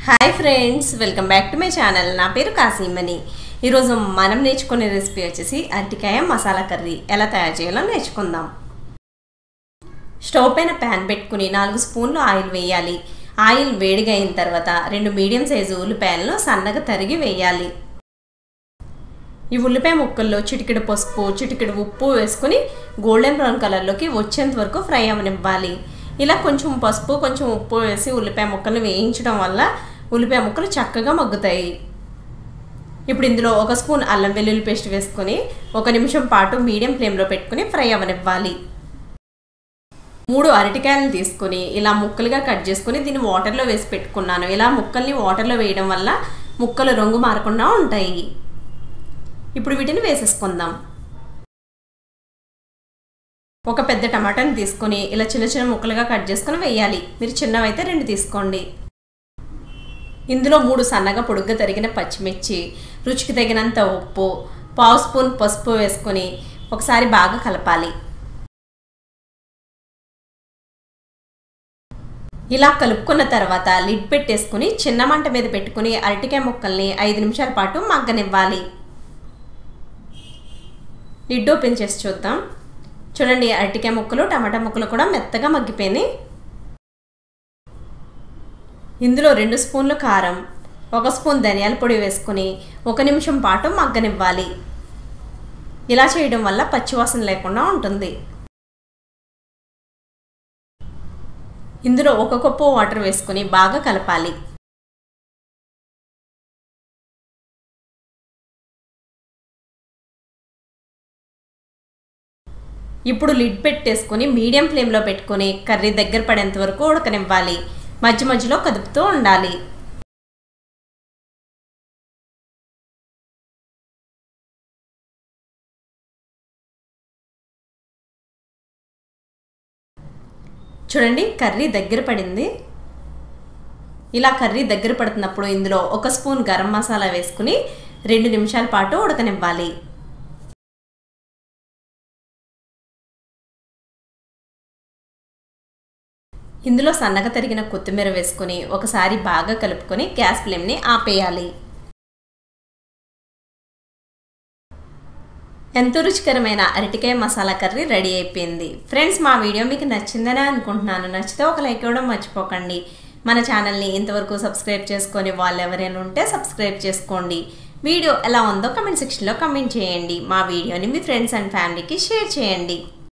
hi friends welcome back to my channel నా పేరు కాసీమని ఈరోజు మనం నేర్చుకునే రెసిపీ వచ్చేసి అరటికాయ మసాలా కర్రీ ఎలా తయారు చేయాలో నేర్చుకుందాం స్టవ్ పైన ప్యాన్ పెట్టుకుని నాలుగు స్పూన్లు ఆయిల్ వేయాలి ఆయిల్ వేడిగా అయిన తర్వాత రెండు మీడియం సైజు ఉల్లిపాయలను సన్నగా తరిగి వేయాలి ఈ ఉల్లిపాయ ముక్కల్లో చిటికెడు పసుపు చిటికెడు ఉప్పు వేసుకుని గోల్డెన్ బ్రౌన్ కలర్లోకి వచ్చేంత వరకు ఫ్రై అవనివ్వాలి ఇలా కొంచెం పసుపు కొంచెం ఉప్పు వేసి ఉల్లిపాయ ముక్కలు వేయించడం వల్ల ఉల్లిపాయ ముక్కలు చక్కగా మగ్గుతాయి ఇప్పుడు ఇందులో ఒక స్పూన్ అల్లం వెల్లుల్లి పేస్ట్ వేసుకొని ఒక నిమిషం పాటు మీడియం ఫ్లేమ్లో పెట్టుకుని ఫ్రై అవనివ్వాలి మూడు అరటికాయలను తీసుకొని ఇలా ముక్కలుగా కట్ చేసుకొని దీన్ని వాటర్లో వేసి పెట్టుకున్నాను ఇలా ముక్కల్ని వాటర్లో వేయడం వల్ల ముక్కలు రంగు మారకుండా ఉంటాయి ఇప్పుడు వీటిని వేసేసుకుందాం ఒక పెద్ద టమాటాని తీసుకొని ఇలా చిన్న చిన్న ముక్కలుగా కట్ చేసుకొని వేయాలి మీరు చిన్నవైతే రెండు తీసుకోండి ఇందులో మూడు సన్నగా పొడుగ్గా తరిగిన పచ్చిమిర్చి రుచికి తగినంత ఉప్పు పావు స్పూన్ పసుపు వేసుకొని ఒకసారి బాగా కలపాలి ఇలా కలుపుకున్న తర్వాత లిడ్ పెట్టేసుకుని చిన్న మంట మీద పెట్టుకుని అరటికాయ ముక్కల్ని ఐదు నిమిషాల పాటు మగ్గనివ్వాలి లిడ్ ఓపెన్ చేసి చూద్దాం చూడండి అరటికాయ ముక్కలు టమాటా ముక్కలు కూడా మెత్తగా మగ్గిపోయినాయి ఇందులో రెండు స్పూన్లు కారం ఒక స్పూన్ ధనియాల పొడి వేసుకుని ఒక నిమిషం పాటు మగ్గనివ్వాలి ఇలా చేయడం వల్ల పచ్చివాసన లేకుండా ఉంటుంది ఇందులో ఒక కప్పు వాటర్ వేసుకుని బాగా కలపాలి ఇప్పుడు లిడ్ పెట్టేసుకొని మీడియం ఫ్లేమ్లో పెట్టుకొని కర్రీ దగ్గర పడేంత వరకు ఉడకనివ్వాలి మధ్య మధ్యలో కదుపుతూ ఉండాలి చూడండి కర్రీ దగ్గర పడింది ఇలా కర్రీ దగ్గర పడుతున్నప్పుడు ఇందులో ఒక స్పూన్ గరం మసాలా వేసుకుని రెండు నిమిషాల పాటు ఉడకనివ్వాలి ఇందులో సన్నగా తరిగిన కొత్తిమీర వేసుకొని ఒకసారి బాగా కలుపుకొని గ్యాస్ ఫ్లేమ్ని ఆపేయాలి ఎంతో రుచికరమైన అరటికాయ మసాలా కర్రీ రెడీ అయిపోయింది ఫ్రెండ్స్ మా వీడియో మీకు నచ్చిందనే అనుకుంటున్నాను నచ్చితే ఒక లైక్ ఇవ్వడం మర్చిపోకండి మన ఛానల్ని ఇంతవరకు సబ్స్క్రైబ్ చేసుకొని వాళ్ళు ఎవరైనా ఉంటే సబ్స్క్రైబ్ చేసుకోండి వీడియో ఎలా ఉందో కమెంట్ సెక్షన్లో కమెంట్ చేయండి మా వీడియోని మీ ఫ్రెండ్స్ అండ్ ఫ్యామిలీకి షేర్ చేయండి